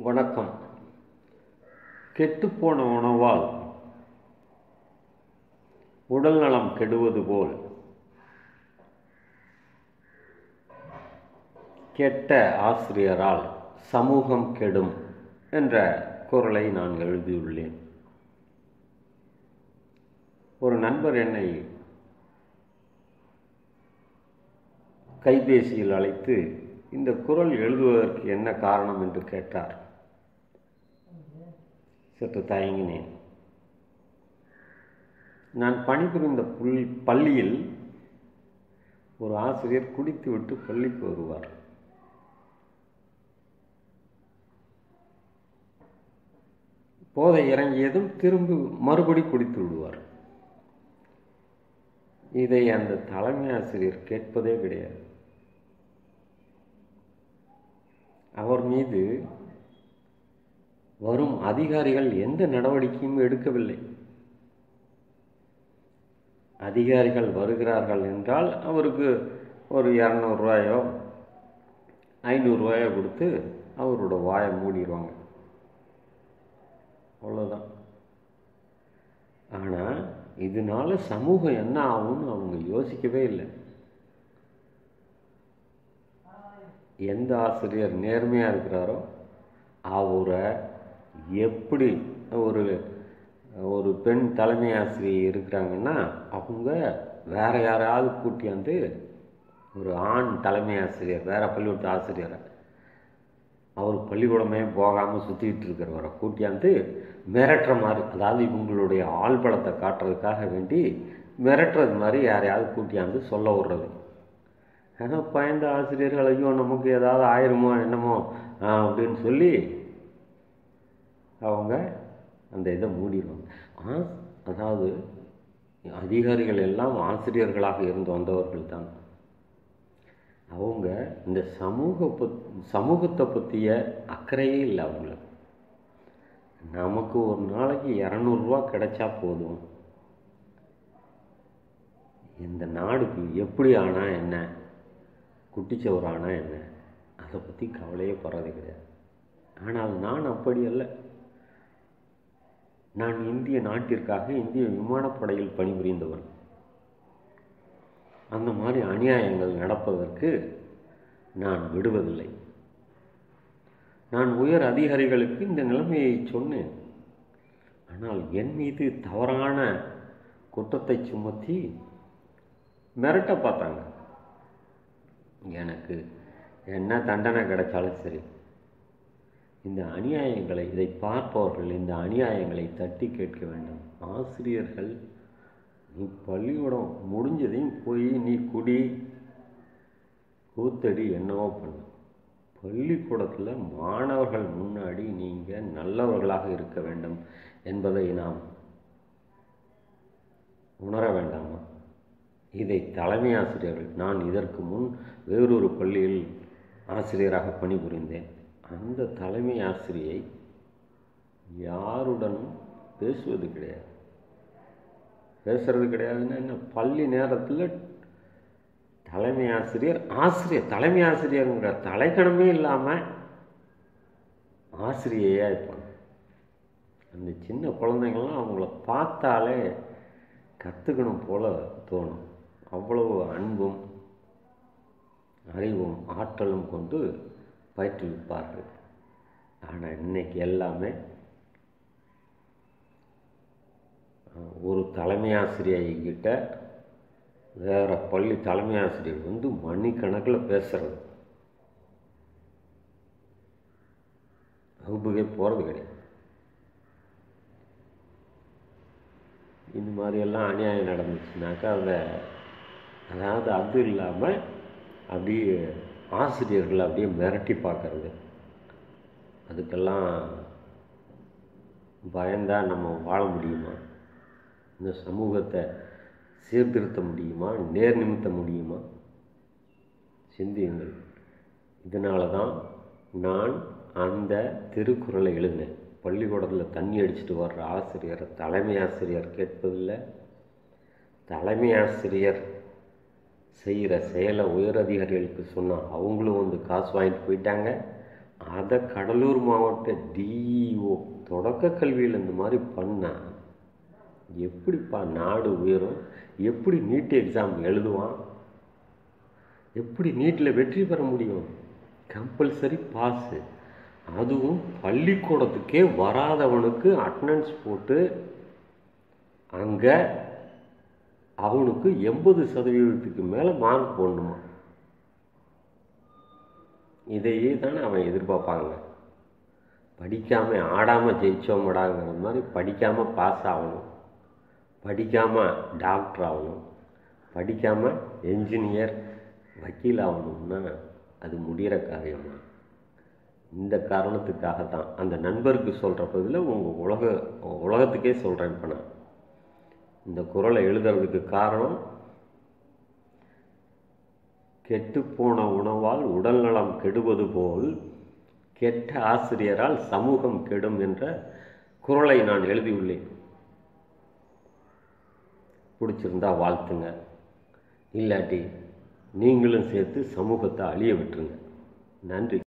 வணக்கம் கெட்டுப்போன உணவால் உடல்நலம் கெடுவது போல் கெட்ட ஆசிரியரால் சமூகம் கெடும் என்ற குரலை நான் எழுதியுள்ளேன் ஒரு நண்பர் என்னை கைபேசியில் அழைத்து இந்த குரல் எழுதுவதற்கு என்ன காரணம் என்று கேட்டார் சற்று தயங்கினேன் நான் பணிபுரிந்த புல் பள்ளியில் ஒரு ஆசிரியர் குடித்துவிட்டு பள்ளிக்கு வருவார் போதை இறங்கியதும் திரும்பி மறுபடி குடித்து விடுவார் இதை அந்த தலைமை ஆசிரியர் கேட்பதே கிடையாது அவர் மீது வரும் அதிகாரிகள் எந்த நடவடிக்கையும் எடுக்கவில்லை அதிகாரிகள் வருகிறார்கள் என்றால் அவருக்கு ஒரு இரநூறுவாயோ ஐநூறுரூவாயோ கொடுத்து அவரோட வாயை மூடிடுவாங்க அவ்வளோதான் ஆனால் இதனால சமூகம் என்ன ஆகும்னு அவங்க யோசிக்கவே இல்லை எந்த ஆசிரியர் நேர்மையாக இருக்கிறாரோ அவரை எப்படி ஒரு ஒரு பெண் தலைமை ஆசிரியர் இருக்கிறாங்கன்னா அவங்க வேற யாராவது கூட்டியாந்து ஒரு ஆண் தலைமை ஆசிரியர் வேற பள்ளிக்கூட ஆசிரியரை அவர் பள்ளிக்கூடமே போகாமல் சுற்றிக்கிட்டு இருக்கிறவரை கூட்டியாந்து மிரட்டுற மாதிரி அதாவது இவங்களுடைய ஆள்பலத்தை காட்டுறதுக்காக வேண்டி மிரட்டுறது மாதிரி யாரையாவது கூட்டியாந்து சொல்ல விடுறது ஏன்னா பயந்த ஆசிரியர்கள் ஐயோ நமக்கு ஏதாவது ஆயிருமோ என்னமோ அப்படின்னு சொல்லி அவங்க அந்த இதை மூடிடுவாங்க ஆ அதாவது அதிகாரிகள் எல்லாம் ஆசிரியர்களாக இருந்து வந்தவர்கள் தான் அவங்க இந்த சமூக பத் சமூகத்தை பற்றிய அக்கறையே இல்லை அவங்களுக்கு நமக்கு ஒரு நாளைக்கு இரநூறுவா கிடைச்சா போதும் இந்த நாடுக்கு எப்படி ஆனால் என்ன குட்டிச்சவர் ஆனால் என்ன அதை பற்றி கவலையே படுறது கிடையாது ஆனால் நான் அப்படி அல்ல நான் இந்திய நாட்டிற்காக இந்திய விமானப்படையில் பணிபுரிந்தவன் அந்த மாதிரி அநியாயங்கள் நடப்பதற்கு நான் விடுவதில்லை நான் உயர் அதிகாரிகளுக்கு இந்த நிலைமையை சொன்னேன் ஆனால் என் மீது தவறான குற்றத்தை சுமத்தி மிரட்ட பார்த்தாங்க எனக்கு என்ன தண்டனை கிடைச்சாலும் சரி இந்த அநியாயங்களை இதை பார்ப்பவர்கள் இந்த அநியாயங்களை தட்டி கேட்க வேண்டும் ஆசிரியர்கள் நீ பள்ளிக்கூடம் முடிஞ்சதையும் போய் நீ குடி கூத்தடி என்னவோ பண்ணு பள்ளிக்கூடத்தில் மாணவர்கள் முன்னாடி நீங்கள் நல்லவர்களாக இருக்க வேண்டும் என்பதை நாம் உணர வேண்டாமா இதை தலைமை ஆசிரியர்கள் நான் இதற்கு முன் வேறொரு பள்ளியில் ஆசிரியராக பணிபுரிந்தேன் அந்த தலைமை ஆசிரியை யாருடனும் பேசுவது கிடையாது பேசுறது கிடையாதுன்னா என்ன பள்ளி நேரத்தில் தலைமை ஆசிரியர் ஆசிரியர் தலைமை ஆசிரியருங்கிற தலைக்கணமே இல்லாமல் ஆசிரியையாக இருப்பாங்க அந்த சின்ன குழந்தைங்கள்லாம் அவங்கள பார்த்தாலே கற்றுக்கணும் போல தோணும் அவ்வளவு அன்பும் அறிவும் ஆற்றலும் கொண்டு பயிற்றுவிப்பார்கள் ஆனால் இன்னைக்கு எல்லாமே ஒரு தலைமை ஆசிரியர்கிட்ட வேறு பள்ளி தலைமை ஆசிரியர் வந்து மணிக்கணக்கில் பேசுகிறது வகுப்புக்கே போகிறது கிடையாது இந்த மாதிரியெல்லாம் அநியாயம் நடந்துச்சுனாக்கா அதை அதாவது அது இல்லாமல் அப்படியே ஆசிரியர்களை அப்படியே மிரட்டி பார்க்கறது அதுக்கெல்லாம் பயந்தால் நம்ம வாழ முடியுமா இந்த சமூகத்தை சீர்திருத்த முடியுமா நேர் நிமித்த முடியுமா சிந்தியுங்கள் இதனால தான் நான் அந்த திருக்குறளை எழுதினேன் பள்ளிக்கூடத்தில் தண்ணி அடிச்சுட்டு வர்ற ஆசிரியரை தலைமை ஆசிரியர் கேட்பதில்லை தலைமை ஆசிரியர் செய்கிற செயலை உயர் அதிகாரிகளுக்கு சொன்னால் அவங்களும் வந்து காசு வாங்கிட்டு போயிட்டாங்க அதை கடலூர் மாவட்ட டிஇஓ தொடக்க கல்வியில் இந்த மாதிரி பண்ணால் எப்படிப்பா நாடு உயரும் எப்படி நீட் எக்ஸாம் எழுதுவான் எப்படி நீட்டில் வெற்றி பெற முடியும் கம்பல்சரி பாஸு அதுவும் பள்ளிக்கூடத்துக்கே வராதவனுக்கு அட்டண்டன்ஸ் போட்டு அங்கே அவனுக்கு எண்பது சதவீதத்துக்கு மேலே மார்க் போடணுமா இதையே தானே அவன் எதிர்பார்ப்பாங்க படிக்காமல் ஆடாமல் ஜெயிச்சோமடாங்கிற மாதிரி படிக்காமல் பாஸ் ஆகணும் படிக்காமல் டாக்டர் ஆகணும் படிக்காமல் என்ஜினியர் வக்கீல் ஆகணும்னா அது முடிகிற காரியமா இந்த காரணத்துக்காக தான் அந்த நண்பருக்கு சொல்கிற பதில் உங்கள் உலக உலகத்துக்கே சொல்கிறேன் இப்போ நான் இந்த குரலை எழுதுறதுக்கு காரணம் கெட்டுப்போன உணவால் உடல்நலம் கெடுவது போல் கெட்ட ஆசிரியரால் சமூகம் கெடும் என்ற குரலை நான் எழுதியுள்ளேன் பிடிச்சிருந்தா வாழ்த்துங்க இல்லாட்டி நீங்களும் சேர்த்து சமூகத்தை அழிய விட்டுருங்க நன்றி